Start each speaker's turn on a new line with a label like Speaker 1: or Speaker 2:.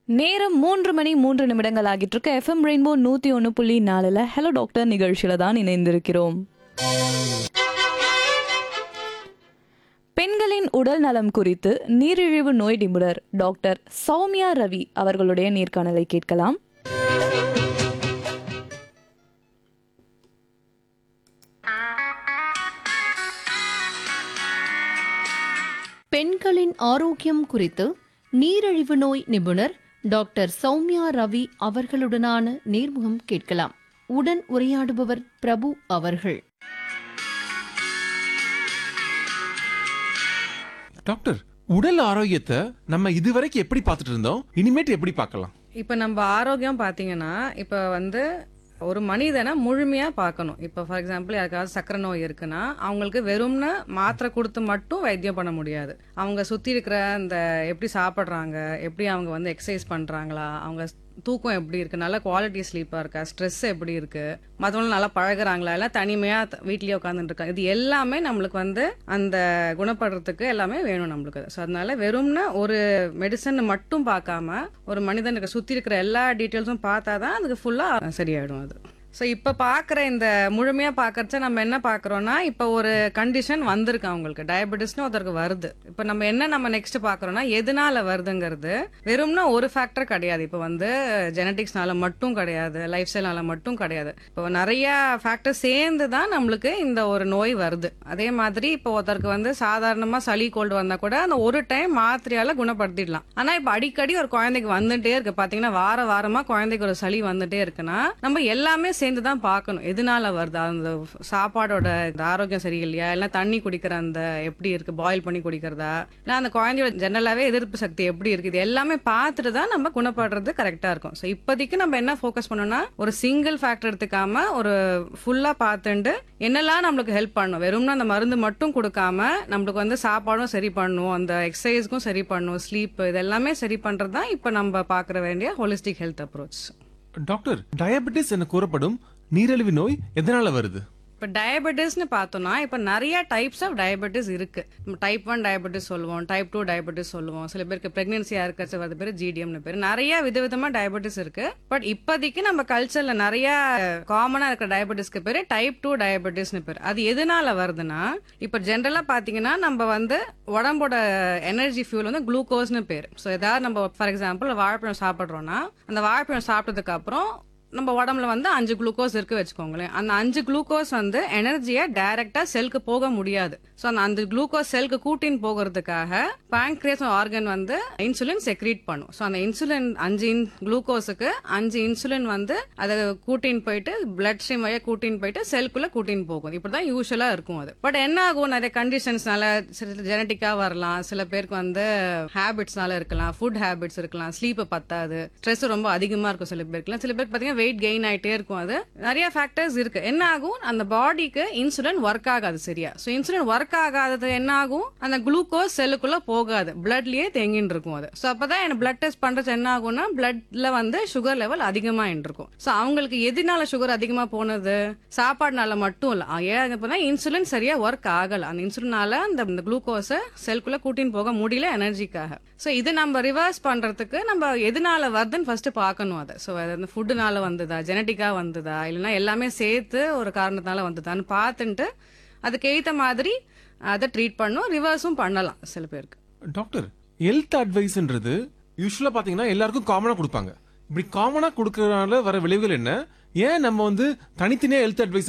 Speaker 1: நேரம் மூன்று மணி மூன்று நிமிடங்கள் ஆகிட்டு இருக்க எஃப்எம் ரெயின்போ நூத்தி ஒன்று புள்ளி நாலுல ஹலோ டாக்டர் நிகழ்ச்சியில தான் இணைந்திருக்கிறோம் பெண்களின் உடல் நலம் குறித்து நீரிழிவு நோய் நிபுணர் டாக்டர் சௌமியா ரவி அவர்களுடைய நேர்காணலை கேட்கலாம்
Speaker 2: பெண்களின் ஆரோக்கியம் குறித்து நீரிழிவு நோய் நிபுணர் டாக்டர் சௌமியா ரவி அவர்களுடனான நேர்முகம் கேட்கலாம் உடன் உரையாடுபவர் பிரபு அவர்கள்
Speaker 3: டாக்டர் உடல் ஆரோக்கியத்தை நம்ம இதுவரைக்கும் எப்படி பார்த்துட்டு இருந்தோம் இனிமேட்டு எப்படி பார்க்கலாம்
Speaker 4: இப்போ நம்ம ஆரோக்கியம் பார்த்தீங்கன்னா இப்போ வந்து ஒரு மனிதனை முழுமையா பார்க்கணும் இப்போ ஃபார் எக்ஸாம்பிள் யாருக்காவது சக்கரை நோய் இருக்குன்னா அவங்களுக்கு வெறும்னு மாத்திரை கொடுத்து மட்டும் வைத்தியம் பண்ண முடியாது அவங்க சுத்தி இருக்கிற அந்த எப்படி சாப்பிட்றாங்க எப்படி அவங்க வந்து எக்ஸசைஸ் பண்றாங்களா அவங்க தூக்கம் எப்படி இருக்கு நல்ல குவாலிட்டி ஸ்லீப்பா இருக்கா ஸ்ட்ரெஸ் எப்படி இருக்கு மற்றவங்களும் நல்லா பழகுறாங்களா எல்லாம் தனிமையா த- வீட்லயே உட்காந்துட்டு இருக்காங்க இது எல்லாமே நம்மளுக்கு வந்து அந்த குணப்படுறதுக்கு எல்லாமே வேணும் நம்மளுக்கு ஸோ அதனால வெறும்னா ஒரு மெடிசன் மட்டும் பார்க்காம ஒரு மனிதனுக்கு சுத்தி இருக்கிற எல்லா டீட்டெயில்ஸும் பார்த்தா தான் அதுக்கு ஃபுல்லா சரியாயிடும் அது ஸோ இப்போ பார்க்குற இந்த முழுமையாக பார்க்கறச்ச நம்ம என்ன பார்க்குறோன்னா இப்போ ஒரு கண்டிஷன் வந்திருக்கு அவங்களுக்கு டயபெட்டிஸ்னு ஒருத்தருக்கு வருது இப்போ நம்ம என்ன நம்ம நெக்ஸ்ட் பார்க்குறோன்னா எதனால வருதுங்கிறது வெறும்னா ஒரு ஃபேக்டர் கிடையாது இப்போ வந்து ஜெனட்டிக்ஸ்னால மட்டும் கிடையாது லைஃப் ஸ்டைல்னால மட்டும் கிடையாது இப்போ நிறைய ஃபேக்டர் சேர்ந்து தான் நம்மளுக்கு இந்த ஒரு நோய் வருது அதே மாதிரி இப்போ ஒருத்தருக்கு வந்து சாதாரணமாக சளி கோல்டு வந்தால் கூட அந்த ஒரு டைம் மாத்திரையால குணப்படுத்திடலாம் ஆனால் இப்போ அடிக்கடி ஒரு குழந்தைக்கு வந்துட்டே இருக்கு பார்த்தீங்கன்னா வார வாரமாக குழந்தைக்கு ஒரு சளி வந்துட்டே இருக்குன்னா நம்ம எல்லாமே சேர்ந்து தான் பார்க்கணும் எதனால வருது அந்த சாப்பாடோட இந்த ஆரோக்கியம் சரியில்லையா இல்லை தண்ணி குடிக்கிற அந்த எப்படி இருக்கு பாயில் பண்ணி குடிக்கிறதா இல்லை அந்த குழந்தையோட ஜெனரலாகவே எதிர்ப்பு சக்தி எப்படி இருக்கு இது எல்லாமே பார்த்துட்டு தான் நம்ம குணப்படுறது கரெக்டாக இருக்கும் ஸோ இப்போதைக்கு நம்ம என்ன ஃபோக்கஸ் பண்ணோம்னா ஒரு சிங்கிள் ஃபேக்டர் எடுத்துக்காம ஒரு ஃபுல்லாக பார்த்துட்டு என்னெல்லாம் நம்மளுக்கு ஹெல்ப் பண்ணும் வெறும்னா அந்த மருந்து மட்டும் கொடுக்காம நம்மளுக்கு வந்து சாப்பாடும் சரி பண்ணும் அந்த எக்ஸசைஸ்க்கும் சரி பண்ணும் ஸ்லீப் இது எல்லாமே சரி பண்ணுறது தான் இப்போ நம்ம பார்க்குற வேண்டிய holistic health approach
Speaker 3: doctor diabetes என கூறப்படும் நீரிழிவு நோய் எதனால வருது
Speaker 4: இப்போ டயபெட்டிஸ்னு பார்த்தோம்னா இப்போ நிறைய டைப்ஸ் ஆஃப் டயபெட்டிஸ் இருக்கு டைப் ஒன் டயபெட்டிஸ் சொல்லுவோம் டைப் டூ டயபெட்டிஸ் சொல்லுவோம் சில பேருக்கு பிரெக்னன்சியா இருக்கிறது வருது பேர் ஜிடிஎம்னு பேர் நிறைய விதவிதமா டயபெட்டிஸ் இருக்கு பட் இப்போதைக்கு நம்ம கல்ச்சர்ல நிறைய காமனா இருக்கிற டயபெட்டிஸ்க்கு பேர் டைப் டூ டயபெட்டிஸ்னு பேர் அது எதனால வருதுன்னா இப்போ ஜென்ரலா பாத்தீங்கன்னா நம்ம வந்து உடம்போட எனர்ஜி ஃபியூல் வந்து குளுக்கோஸ்னு பேர் ஸோ ஏதாவது நம்ம ஃபார் எக்ஸாம்பிள் வாழைப்பழம் சாப்பிட்றோம்னா அந்த வாழைப்பழம் சாப்பிட்டதுக்கு அப்புறம் நம்ம உடம்புல வந்து அஞ்சு குளுக்கோஸ் இருக்கு வச்சுக்கோங்களேன் அந்த அஞ்சு குளுக்கோஸ் வந்து எனர்ஜியை டைரக்டா செல்க்கு போக முடியாது ஸோ அந்த அந்த குளுக்கோஸ் செல்க்கு கூட்டின்னு போகிறதுக்காக பாங்க்ரியஸ் ஆர்கன் வந்து இன்சுலின் செக்ரீட் பண்ணும் ஸோ அந்த இன்சுலின் அஞ்சு குளுக்கோஸுக்கு அஞ்சு இன்சுலின் வந்து அதை கூட்டின்னு போயிட்டு பிளட் ஸ்ட்ரீம் வழியாக கூட்டின்னு போயிட்டு செல்குள்ள கூட்டின்னு போகும் இப்படிதான் யூஸ்வலா இருக்கும் அது பட் என்ன ஆகும் நிறைய கண்டிஷன்ஸ்னால சில ஜெனட்டிக்கா வரலாம் சில பேருக்கு வந்து ஹேபிட்ஸ்னால இருக்கலாம் ஃபுட் ஹேபிட்ஸ் இருக்கலாம் ஸ்லீப் பத்தாது ஸ்ட்ரெஸ் ரொம்ப அதிகமா இருக்கும் சில பேருக்குலாம் சில பேருக்கு பாத்தீங்கன்னா வெயிட் கெயின் ஆயிட்டே இருக்கும் அது நிறைய ஃபேக்டர்ஸ் இருக்கு என்ன ஆகும் அந்த பாடிக்கு இன்சுலின் ஒர்க் ஆகாது சரியா ஸோ இன்சுலின் ஒர்க் ஆகாதது என்ன ஆகும் அந்த குளுக்கோஸ் செல்லுக்குள்ள போகாது பிளட்லயே தேங்கின்னு இருக்கும் அது ஸோ அப்பதான் என்ன பிளட் டெஸ்ட் பண்றது என்ன ஆகும்னா பிளட்ல வந்து சுகர் லெவல் அதிகமாயின்னு இருக்கும் ஸோ அவங்களுக்கு எதனால சுகர் அதிகமா போனது சாப்பாடுனால மட்டும் இல்ல ஏன் இப்போனா இன்சுலின் சரியா ஒர்க் ஆகல அந்த இன்சுலினால அந்த குளுக்கோஸை செல்குள்ள கூட்டின்னு போக முடியல எனர்ஜிக்காக ஸோ இது நம்ம ரிவர்ஸ் பண்றதுக்கு நம்ம எதனால வருதுன்னு ஃபர்ஸ்ட் பார்க்கணும் அதை ஸோ அது வந்து ஃபுட்டுனால வந்ததா ஜெனட்டிக்கா வந்ததா இல்லைன்னா எல்லாமே சேர்த்து ஒரு காரணத்தினால வந்ததான்னு பார்த்துட்டு அதுக்கு ஏத்த மாதிரி அதை ட்ரீட் பண்ணும் ரிவர்ஸும் பண்ணலாம் சில பேருக்கு
Speaker 3: டாக்டர் ஹெல்த் அட்வைஸ்ன்றது யூஸ்வலா பாத்தீங்கன்னா எல்லாருக்கும் காமனா கொடுப்பாங்க இப்படி காமனா கொடுக்கறதுனால வர விளைவுகள் என்ன ஏன் நம்ம வந்து தனித்தனியா ஹெல்த் அட்வைஸ்